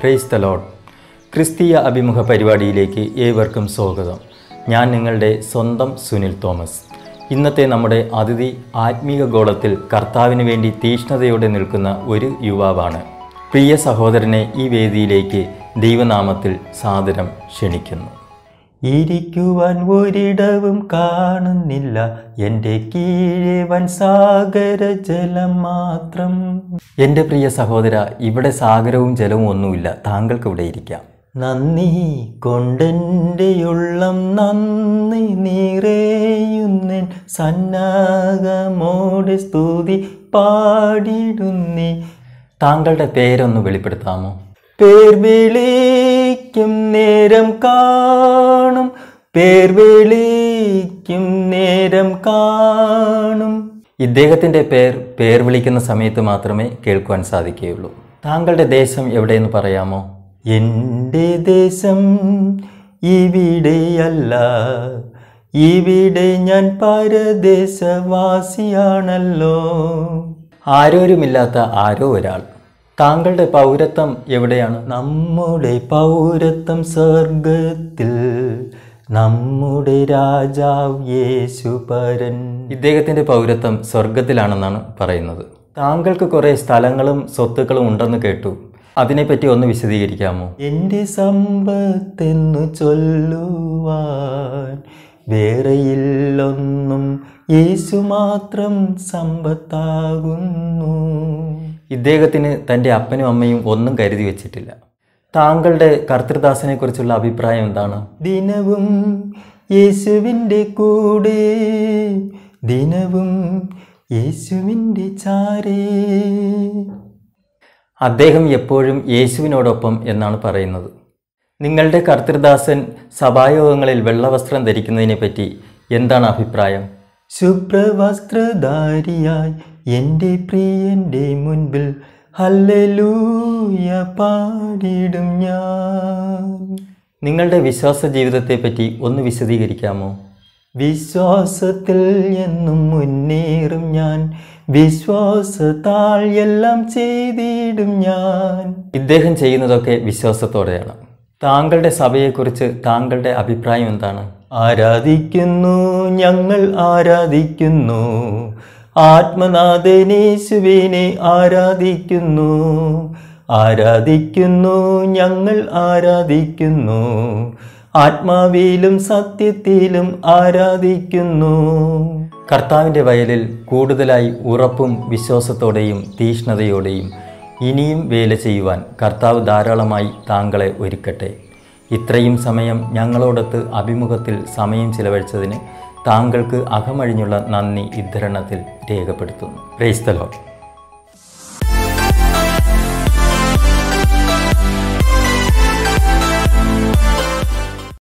praise the load ക്രിസ്തീയ അഭിമുഖ പരിപാടിയിലേക്ക് ഏവർക്കും സ്വാഗതം ഞാൻ നിങ്ങളുടെ സ്വന്തം സുനിൽ തോമസ് ഇന്നത്തെ നമ്മുടെ അതിഥി ആത്മീക ഗോളത്തിൽ കർത്താവിന് വേണ്ടി തീഷ്ണതയോടെ നിൽക്കുന്ന ഒരു യുവാവാണ് പ്രിയ സഹോദരനെ ഈ വേദിയിലേക്ക് ദൈവനാമത്തിൽ സാദരം ക്ഷണിക്കുന്നു ഇരിക്കുവാൻ ഒരിടവും കാണുന്നില്ല എൻ്റെ കീഴെ വൻ സാഗര ജലം മാത്രം എൻ്റെ പ്രിയ സഹോദര ഇവിടെ സാഗരവും ജലവും ഒന്നുമില്ല താങ്കൾക്ക് ഇവിടെ ഇരിക്കാം നന്ദി കൊണ്ടെൻ്റെ ഉള്ളം നന്ദി നിറയുന്നൻ സന്നാഗമോടെ സ്തുതി പാടിടുന്നേ താങ്കളുടെ പേരൊന്ന് വെളിപ്പെടുത്താമോ പേർ വിളിക്കും നേരം കാണും പേർ വിളിക്കും നേരം കാണും ഇദ്ദേഹത്തിൻ്റെ പേർ പേർ വിളിക്കുന്ന സമയത്ത് മാത്രമേ കേൾക്കുവാൻ സാധിക്കുകയുള്ളൂ താങ്കളുടെ ദേശം എവിടെയെന്ന് പറയാമോ എൻ്റെ ദേശം ഇവിടെയല്ല ഇവിടെ ഞാൻ പരദേശവാസിയാണല്ലോ ആരോരുമില്ലാത്ത ആരോ ഒരാൾ താങ്കളുടെ പൗരത്വം എവിടെയാണ് നമ്മുടെ പൗരത്വം സ്വർഗത്തിൽ നമ്മുടെ രാജാവ് യേശുപരൻ ഇദ്ദേഹത്തിൻ്റെ പൗരത്വം സ്വർഗത്തിലാണെന്നാണ് പറയുന്നത് താങ്കൾക്ക് കുറേ സ്ഥലങ്ങളും സ്വത്തുക്കളും ഉണ്ടെന്ന് കേട്ടു അതിനെപ്പറ്റി ഒന്ന് വിശദീകരിക്കാമോ എൻ്റെ സമ്പത്തെന്നു ചൊല്ലുവാൻ വേറെയില്ലൊന്നും യേശു മാത്രം സമ്പത്താകുന്നു ഇദ്ദേഹത്തിന് തൻ്റെ അപ്പനും അമ്മയും ഒന്നും കരുതി വെച്ചിട്ടില്ല താങ്കളുടെ കർത്തൃദാസനെ കുറിച്ചുള്ള അഭിപ്രായം എന്താണ് ദിനവും യേശുവിൻ്റെ കൂടെ ദിനവും യേശുവിൻ്റെ ചാരേ അദ്ദേഹം എപ്പോഴും യേശുവിനോടൊപ്പം എന്നാണ് പറയുന്നത് നിങ്ങളുടെ കർത്തൃദാസൻ സഭായോഗങ്ങളിൽ വെള്ളവസ്ത്രം ധരിക്കുന്നതിനെപ്പറ്റി എന്താണ് അഭിപ്രായം ശുഭ്രവസ്ത്രധാരിയായി എൻ്റെ പ്രിയൻ്റെ മുൻപിൽ ഹല്ലേലൂയ പാടിടും ഞാൻ നിങ്ങളുടെ വിശ്വാസ ജീവിതത്തെപ്പറ്റി ഒന്ന് വിശദീകരിക്കാമോ വിശ്വാസത്തിൽ എന്നും മുന്നേറും ഞാൻ വിശ്വാസത്താൽ എല്ലാം ചെയ്തിടും ഞാൻ ഇദ്ദേഹം ചെയ്യുന്നതൊക്കെ വിശ്വാസത്തോടെയാണ് താങ്കളുടെ സഭയെക്കുറിച്ച് താങ്കളുടെ അഭിപ്രായം എന്താണ് ആരാധിക്കുന്നു ഞങ്ങൾ ആരാധിക്കുന്നു ആത്മനാഥനേശുവിനെ ആരാധിക്കുന്നു ആരാധിക്കുന്നു ഞങ്ങൾ ആരാധിക്കുന്നു ആത്മാവിലും സത്യത്തിലും ആരാധിക്കുന്നു കർത്താവിൻ്റെ വയലിൽ കൂടുതലായി ഉറപ്പും വിശ്വാസത്തോടെയും തീഷ്ണതയോടെയും ഇനിയും വേല ചെയ്യുവാൻ കർത്താവ് ധാരാളമായി താങ്കളെ ഒരുക്കട്ടെ ഇത്രയും സമയം ഞങ്ങളോടൊത്ത് അഭിമുഖത്തിൽ സമയം ചിലവഴിച്ചതിന് താങ്കൾക്ക് അകമഴിഞ്ഞുള്ള നന്ദി ഇദ്ധരണത്തിൽ രേഖപ്പെടുത്തുന്നു പ്രൈസ്തലോ